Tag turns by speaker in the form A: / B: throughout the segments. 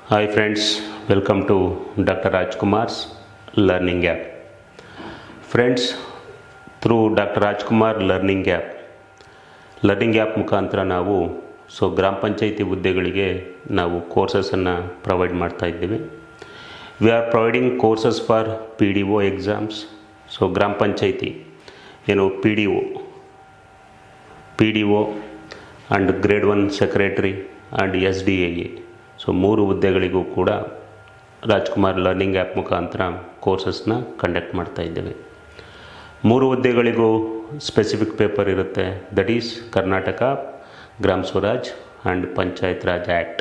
A: Hi friends, welcome to Dr. Rajkumar's Learning App. Friends, through Dr. Rajkumar Learning App, learning app ಮುಖಾಂತರ ನಾವು so ಗ್ರಾಮ ಪಂಚಾಯಿತಿ ಹುದ್ದೆಗಳಿಗೆ ನಾವು ಕೋರ್ಸಸನ್ನು provide ಮಾಡ್ತಾ ಇದ್ದೀವಿ we are providing courses for P D O exams so ಗ್ರಾಮ ಪಂಚಾಯಿತಿ ಏನು P D O P D O and grade one secretary and S D A A so ಮೂರು ಹುದ್ದೆಗಳಿಗೂ ಕೂಡ ರಾಜ್ಕುಮಾರ್ ಲರ್ನಿಂಗ್ ಆ್ಯಪ್ ಮುಖಾಂತರ ಕೋರ್ಸಸ್ನ ಕಂಡಕ್ಟ್ ಮಾಡ್ತಾ ಇದ್ದೇವೆ ಮೂರು ಹುದ್ದೆಗಳಿಗೂ ಸ್ಪೆಸಿಫಿಕ್ ಪೇಪರ್ ಇರುತ್ತೆ that is Karnataka Gram Swaraj and Panchayat Raj Act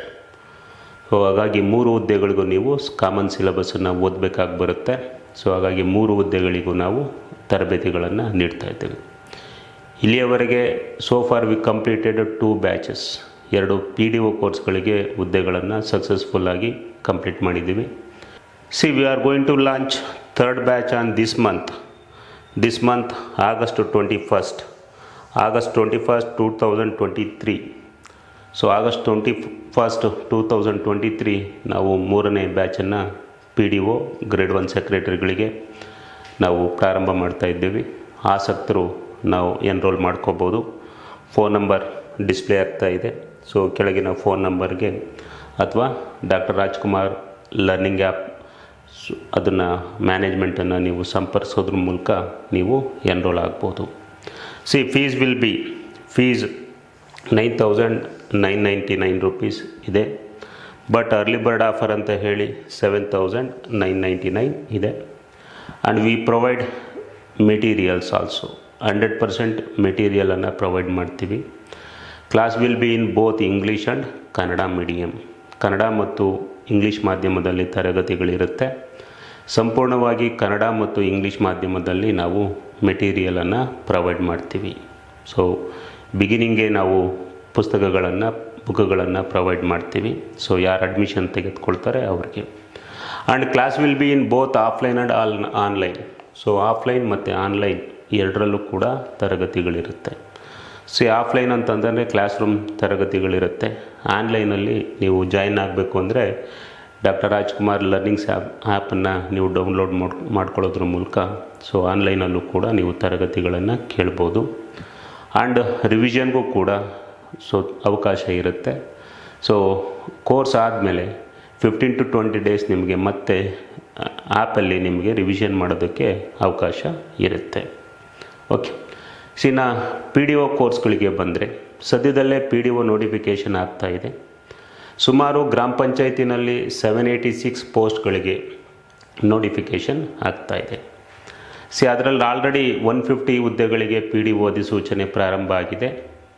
A: so ಹಾಗಾಗಿ ಮೂರು ಹುದ್ದೆಗಳಿಗೂ ನೀವು ಕಾಮನ್ ಸಿಲೆಬಸನ್ನು ಓದಬೇಕಾಗಿ ಬರುತ್ತೆ ಸೊ ಹಾಗಾಗಿ ಮೂರು ಹುದ್ದೆಗಳಿಗೂ ನಾವು ತರಬೇತಿಗಳನ್ನು ನೀಡ್ತಾ ಇದ್ದೇವೆ ಇಲ್ಲಿಯವರೆಗೆ so far we completed two batches ಎರಡು ಪಿ ಡಿ ಒ ಕೋರ್ಸ್ಗಳಿಗೆ ಹುದ್ದೆಗಳನ್ನು ಸಕ್ಸಸ್ಫುಲ್ಲಾಗಿ ಕಂಪ್ಲೀಟ್ ಮಾಡಿದ್ದೀವಿ see we are going to launch third batch on this month this month August twenty first August twenty first two thousand twenty three so August twenty first two thousand twenty three ನಾವು ಮೂರನೇ ಬ್ಯಾಚನ್ನು P D O grade one ಸೆಕ್ರೆಟರಿಗಳಿಗೆ ನಾವು ಪ್ರಾರಂಭ ಮಾಡ್ತಾ ಇದ್ದೀವಿ ಆಸಕ್ತರು ನಾವು ಎನ್ರೋಲ್ ಮಾಡ್ಕೋಬೋದು ಫೋನ್ ನಂಬರ್ ಡಿಸ್ಪ್ಲೇ ಆಗ್ತಾ ಇದೆ ಸೊ ಕೆಳಗಿನ ಫೋನ್ ನಂಬರ್ಗೆ ಅಥವಾ doctor Rajkumar learning app so ಅದನ್ನು ಮ್ಯಾನೇಜ್ಮೆಂಟನ್ನು ನೀವು ಸಂಪರ್ಕಿಸೋದ್ರ ಮೂಲಕ ನೀವು ಎನ್ರೋಲ್ ಆಗ್ಬೋದು see fees will be fees nine thousand nine ninety nine rupees ಇದೆ ಬಟ್ ಅರ್ಲಿ ಬರ್ಡ್ ಆಫರ್ ಅಂತ ಹೇಳಿ seven thousand nine ninety nine ಇದೆ and we provide materials also hundred percent ಮೆಟೀರಿಯಲನ್ನು ಪ್ರೊವೈಡ್ ಮಾಡ್ತೀವಿ class will be in both English and Kannada medium Kannada ಮತ್ತು English ಮಾಧ್ಯಮದಲ್ಲಿ ತರಗತಿಗಳಿರುತ್ತೆ ಸಂಪೂರ್ಣವಾಗಿ ಕನ್ನಡ ಮತ್ತು ಇಂಗ್ಲೀಷ್ ಮಾಧ್ಯಮದಲ್ಲಿ ನಾವು ಮೆಟೀರಿಯಲನ್ನು ಪ್ರೊವೈಡ್ ಮಾಡ್ತೀವಿ ಸೊ ಬಿಗಿನಿಂಗ್ಗೆ ನಾವು ಪುಸ್ತಕಗಳನ್ನು ಬುಕ್ಗಳನ್ನು ಪ್ರೊವೈಡ್ ಮಾಡ್ತೀವಿ ಸೊ ಯಾರು ಅಡ್ಮಿಷನ್ ತೆಗೆದುಕೊಳ್ತಾರೆ ಅವ್ರಿಗೆ and class will be in both offline and all online so offline ಮತ್ತು ಆನ್ಲೈನ್ ಎರಡರಲ್ಲೂ ಕೂಡ ತರಗತಿಗಳಿರುತ್ತೆ ಸೊ ಆಫ್ಲೈನ್ ಅಂತಂದರೆ ಕ್ಲಾಸ್ ರೂಮ್ ತರಗತಿಗಳಿರುತ್ತೆ ಆನ್ಲೈನಲ್ಲಿ ನೀವು ಜಾಯಿನ್ ಆಗಬೇಕು ಅಂದರೆ ಡಾಕ್ಟರ್ ರಾಜ್ಕುಮಾರ್ ಲರ್ನಿಂಗ್ಸ್ ಆ್ಯಪ್ ಆ್ಯಪನ್ನು ನೀವು ಡೌನ್ಲೋಡ್ ಮಾಡ್ ಮಾಡ್ಕೊಳ್ಳೋದ್ರ ಮೂಲಕ ಸೊ ಆನ್ಲೈನಲ್ಲೂ ಕೂಡ ನೀವು ತರಗತಿಗಳನ್ನು ಕೇಳ್ಬೋದು ಆ್ಯಂಡ್ ರಿವಿಷನ್ಗೂ ಕೂಡ ಸೊ ಅವಕಾಶ ಇರುತ್ತೆ ಸೊ ಕೋರ್ಸ್ ಆದಮೇಲೆ ಫಿಫ್ಟೀನ್ ಟು ಟ್ವೆಂಟಿ ಡೇಸ್ ನಿಮಗೆ ಮತ್ತೆ ಆ್ಯಪಲ್ಲಿ ನಿಮಗೆ ರಿವಿಷನ್ ಮಾಡೋದಕ್ಕೆ ಅವಕಾಶ ಇರುತ್ತೆ ಓಕೆ ಸಿನ ಪಿ ಡಿ ಒ ಕೋರ್ಸ್ಗಳಿಗೆ ಬಂದರೆ ಸದ್ಯದಲ್ಲೇ ಪಿ ಡಿ ಒ ನೋಟಿಫಿಕೇಷನ್ ಆಗ್ತಾ ಇದೆ ಸುಮಾರು ಗ್ರಾಮ ಪಂಚಾಯತಿನಲ್ಲಿ ಸೆವೆನ್ ಏಯ್ಟಿ ಸಿಕ್ಸ್ ಪೋಸ್ಟ್ಗಳಿಗೆ ನೋಟಿಫಿಕೇಷನ್ ಆಗ್ತಾ ಇದೆ ಸಿ ಅದರಲ್ಲಿ ಆಲ್ರೆಡಿ ಒನ್ ಫಿಫ್ಟಿ ಹುದ್ದೆಗಳಿಗೆ ಪಿ ಡಿ ಒ ಅಧಿಸೂಚನೆ ಪ್ರಾರಂಭ ಆಗಿದೆ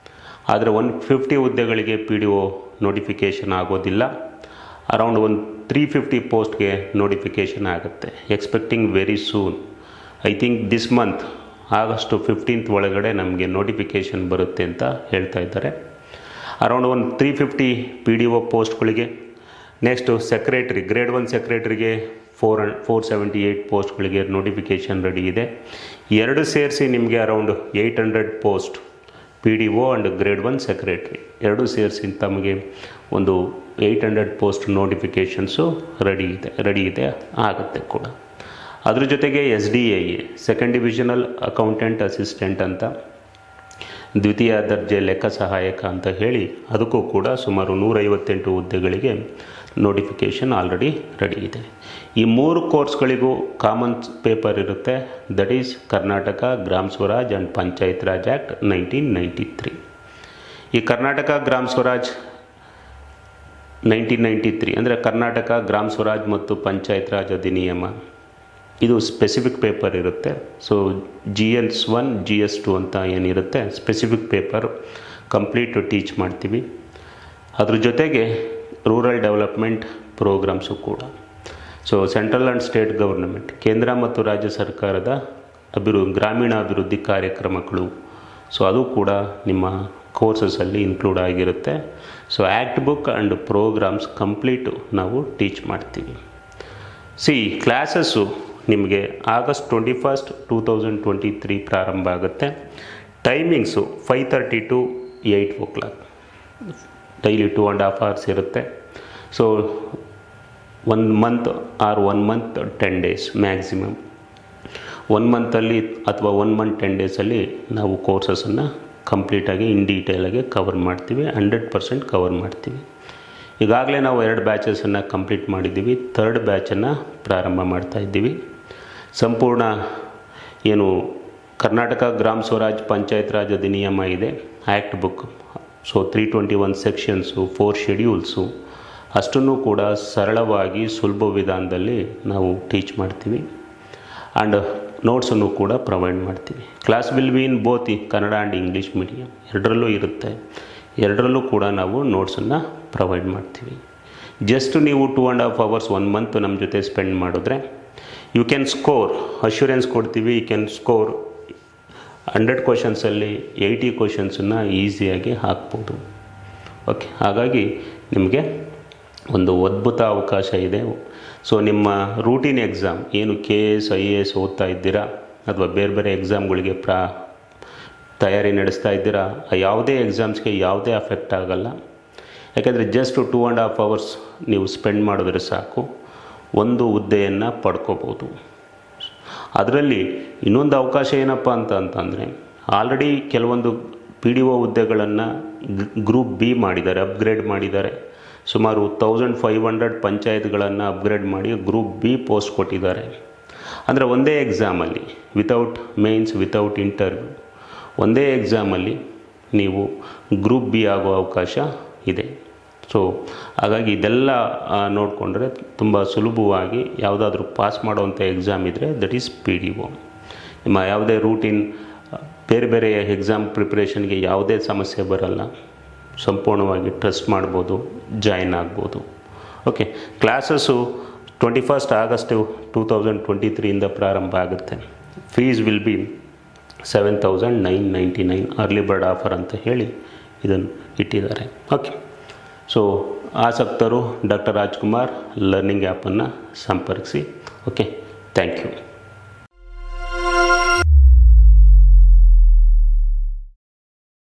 A: ಆದರೆ ಒನ್ ಫಿಫ್ಟಿ ಹುದ್ದೆಗಳಿಗೆ ಪಿ ಡಿ ಒ ನೋಟಿಫಿಕೇಷನ್ ಆಗೋದಿಲ್ಲ ಅರೌಂಡ್ ಒಂದು ತ್ರೀ ಫಿಫ್ಟಿ ಪೋಸ್ಟ್ಗೆ ನೋಟಿಫಿಕೇಷನ್ ಆಗುತ್ತೆ expecting very soon I think this month August fifteenth ಒಳಗಡೆ ನಮಗೆ ನೋಟಿಫಿಕೇಷನ್ ಬರುತ್ತೆ ಅಂತ ಹೇಳ್ತಾ ಇದ್ದಾರೆ ಅರೌಂಡ್ ಒಂದು three fifty P D O ಪೋಸ್ಟ್ಗಳಿಗೆ ನೆಕ್ಸ್ಟು ಸೆಕ್ರೆಟ್ರಿ ಗ್ರೇಡ್ ಒನ್ ಸೆಕ್ರೆಟ್ರಿಗೆ four hand four seventy eight ಪೋಸ್ಟ್ಗಳಿಗೆ ನೋಟಿಫಿಕೇಷನ್ ರೆಡಿ ಇದೆ ಎರಡು ಸೇರಿಸಿ ನಿಮಗೆ around eight hundred post P D O and grade one secretary ಎರಡೂ ಸೇರಿಸಿ ತಮಗೆ ಒಂದು eight hundred post notifications ready ಇದೆ ರೆಡಿ ಇದೆ ಆಗುತ್ತೆ ಕೂಡ ಅದ್ರ ಜೊತೆಗೆ S D A A second divisional accountant assistant ಅಂತ ದ್ವಿತೀಯ ದರ್ಜೆ ಲೆಕ್ಕ ಸಹಾಯಕ ಅಂತ ಹೇಳಿ ಅದಕ್ಕೂ ಕೂಡ ಸುಮಾರು ನೂರೈವತ್ತೆಂಟು ಹುದ್ದೆಗಳಿಗೆ ನೋಟಿಫಿಕೇಷನ್ ಆಲ್ರೆಡಿ ರೆಡಿ ಇದೆ ಈ ಮೂರು ಕೋರ್ಸ್ಗಳಿಗೂ ಕಾಮನ್ ಪೇಪರ್ ಇರುತ್ತೆ that is Karnataka Gram Swaraj and Panchayat Raj Act nineteen ninety three ಈ Karnataka Gram Swaraj nineteen ninety three ಅಂದರೆ ಕರ್ನಾಟಕ ಗ್ರಾಮ ಸ್ವರಾಜ್ ಮತ್ತು ಪಂಚಾಯತ್ ರಾಜ್ ಅಧಿನಿಯಮ ಇದು ಸ್ಪೆಸಿಫಿಕ್ ಪೇಪರ್ ಇರುತ್ತೆ so G S one G S two ಅಂತ ಏನಿರುತ್ತೆ ಸ್ಪೆಸಿಫಿಕ್ ಪೇಪರ್ ಕಂಪ್ಲೀಟ್ ಟೀಚ್ ಮಾಡ್ತೀವಿ ಅದ್ರ ಜೊತೆಗೆ ರೂರಲ್ ಡೆವಲಪ್ಮೆಂಟ್ ಪ್ರೋಗ್ರಾಮ್ಸು ಕೂಡ so central and state government ಕೇಂದ್ರ ಮತ್ತು ರಾಜ್ಯ ಸರ್ಕಾರದ ಅಭಿವೃ ಗ್ರಾಮೀಣ ಅಭಿವೃದ್ಧಿ ಕಾರ್ಯಕ್ರಮಗಳು ಸೊ ಅದು ಕೂಡ ನಿಮ್ಮ ಕೋರ್ಸಸಲ್ಲಿ ಇನ್ಕ್ಲೂಡ್ ಆಗಿರುತ್ತೆ so act book and programmes complete ನಾವು ಟೀಚ್ ಮಾಡ್ತೀವಿ ಸಿ ಕ್ಲಾಸಸ್ಸು ನಿಮಗೆ August twenty first two thousand twenty three ಪ್ರಾರಂಭ ಆಗುತ್ತೆ timings five thirty to eight o'clock daily two and half hours ಇರುತ್ತೆ so one month or one month ten days maximum one ಮಂತಲ್ಲಿ ಅಥವಾ one month ten ಡೇಸಲ್ಲಿ ನಾವು ಕೋರ್ಸಸನ್ನು ಕಂಪ್ಲೀಟಾಗಿ in ಡೀಟೇಲಾಗಿ ಕವರ್ ಮಾಡ್ತೀವಿ ಹಂಡ್ರೆಡ್ ಪರ್ಸೆಂಟ್ ಕವರ್ ಮಾಡ್ತೀವಿ ಈಗಾಗಲೇ ನಾವು ಎರಡು ಬ್ಯಾಚಸನ್ನು ಕಂಪ್ಲೀಟ್ ಮಾಡಿದ್ದೀವಿ ಥರ್ಡ್ ಬ್ಯಾಚನ್ನು ಪ್ರಾರಂಭ ಮಾಡ್ತಾ ಇದ್ದೀವಿ ಸಂಪೂರ್ಣ ಏನು ಕರ್ನಾಟಕ ಗ್ರಾಮ ಸ್ವರಾಜ್ ಪಂಚಾಯತ್ ರಾಜ್ ಅಧಿನಿಯಮ ಇದೆ act book so three twenty one sections four schedules ಅಷ್ಟನ್ನು ಕೂಡ ಸರಳವಾಗಿ ಸುಲಭ ವಿಧಾನದಲ್ಲಿ ನಾವು ಟೀಚ್ ಮಾಡ್ತೀವಿ ಆ್ಯಂಡ್ ನೋಟ್ಸನ್ನು ಕೂಡ ಪ್ರೊವೈಡ್ ಮಾಡ್ತೀವಿ class will be in both ಈ ಕನ್ನಡ ಆ್ಯಂಡ್ ಇಂಗ್ಲೀಷ್ ಮೀಡಿಯಮ್ ಎರಡರಲ್ಲೂ ಇರುತ್ತೆ ಎರಡರಲ್ಲೂ ಕೂಡ ನಾವು ನೋಟ್ಸನ್ನು ಪ್ರೊವೈಡ್ ಮಾಡ್ತೀವಿ ಜಸ್ಟ್ ನೀವು two and half hours one month ನಮ್ಮ ಜೊತೆ ಸ್ಪೆಂಡ್ ಮಾಡಿದ್ರೆ ಯು ಕ್ಯಾನ್ ಸ್ಕೋರ್ ಅಶ್ಯೂರೆನ್ಸ್ ಕೊಡ್ತೀವಿ ಯು ಕ್ಯಾನ್ ಸ್ಕೋರ್ ಹಂಡ್ರೆಡ್ ಕ್ವಶನ್ಸಲ್ಲಿ ಏಯ್ಟಿ ಕ್ವಶನ್ಸನ್ನು ಈಸಿಯಾಗಿ ಹಾಕ್ಬೋದು ಓಕೆ ಹಾಗಾಗಿ ನಿಮಗೆ ಒಂದು ಅದ್ಭುತ ಅವಕಾಶ ಇದೆ ಸೊ ನಿಮ್ಮ ರೂಟೀನ್ ಎಕ್ಸಾಮ್ ಏನು K S I A S ಓದ್ತಾ ಇದ್ದೀರಾ ಅಥವಾ ಬೇರೆ ಬೇರೆ ಎಕ್ಸಾಮ್ಗಳಿಗೆ ಪ್ರಾ ತಯಾರಿ ನಡೆಸ್ತಾ ಇದ್ದೀರಾ ಆ ಯಾವುದೇ ಎಕ್ಸಾಮ್ಸ್ಗೆ ಯಾವುದೇ ಅಫೆಕ್ಟ್ ಆಗಲ್ಲ ಯಾಕೆಂದರೆ just two and half hours ನೀವು ಸ್ಪೆಂಡ್ ಮಾಡಿದ್ರೆ ಸಾಕು ಒಂದು ಹುದ್ದೆಯನ್ನು ಪಡ್ಕೋಬೋದು ಅದರಲ್ಲಿ ಇನ್ನೊಂದು ಅವಕಾಶ ಏನಪ್ಪ ಅಂತ ಅಂತಂದರೆ ಆಲ್ರೆಡಿ ಕೆಲವೊಂದು ಪಿ ಡಿ ಒ ಹುದ್ದೆಗಳನ್ನು ಗ್ರೂಪ್ ಬಿ ಮಾಡಿದ್ದಾರೆ ಅಪ್ಗ್ರೇಡ್ ಮಾಡಿದ್ದಾರೆ ಸುಮಾರು ತೌಸಂಡ್ ಫೈವ್ ಹಂಡ್ರೆಡ್ ಪಂಚಾಯತ್ಗಳನ್ನು ಅಪ್ಗ್ರೇಡ್ ಮಾಡಿ ಗ್ರೂಪ್ ಬಿ ಪೋಸ್ಟ್ ಕೊಟ್ಟಿದ್ದಾರೆ ಅಂದರೆ ಒಂದೇ ಎಕ್ಸಾಮಲ್ಲಿ ವಿತೌಟ್ ಮೇನ್ಸ್ ವಿತೌಟ್ ಇಂಟರ್ವ್ಯೂ ಒಂದೇ ಎಕ್ಸಾಮಲ್ಲಿ ನೀವು ಗ್ರೂಪ್ ಬಿ ಆಗೋ ಅವಕಾಶ ಇದೆ ಸೊ ಹಾಗಾಗಿ ಇದೆಲ್ಲ ನೋಡಿಕೊಂಡ್ರೆ ತುಂಬ ಸುಲಭವಾಗಿ ಯಾವುದಾದ್ರೂ ಪಾಸ್ ಮಾಡೋವಂಥ ಎಕ್ಸಾಮ್ ಇದ್ದರೆ that is P D O ನಿಮ್ಮ ಯಾವುದೇ ರೂಟೀನ್ ಬೇರೆ ಬೇರೆ ಎಕ್ಸಾಮ್ ಪ್ರಿಪ್ರೇಷನ್ಗೆ ಯಾವುದೇ ಸಮಸ್ಯೆ ಬರಲ್ಲ ಸಂಪೂರ್ಣವಾಗಿ ಟ್ರಸ್ಟ್ ಮಾಡ್ಬೋದು ಜಾಯಿನ್ ಆಗ್ಬೋದು okay classes twenty first August two thousand twenty ತ್ರೀಯಿಂದ ಪ್ರಾರಂಭ ಆಗುತ್ತೆ fees will be seven thousand nine ninety nine early bird offer ಅಂತ ಹೇಳಿ ಇದನ್ನು ಇಟ್ಟಿದ್ದಾರೆ ಓಕೆ ಸೊ ಆಸಕ್ತರು ಡಾಕ್ಟರ್ ರಾಜ್ಕುಮಾರ್ ಲರ್ನಿಂಗ್ ಆ್ಯಪನ್ನು ಸಂಪರ್ಕಿಸಿ ಓಕೆ ಥ್ಯಾಂಕ್ ಯು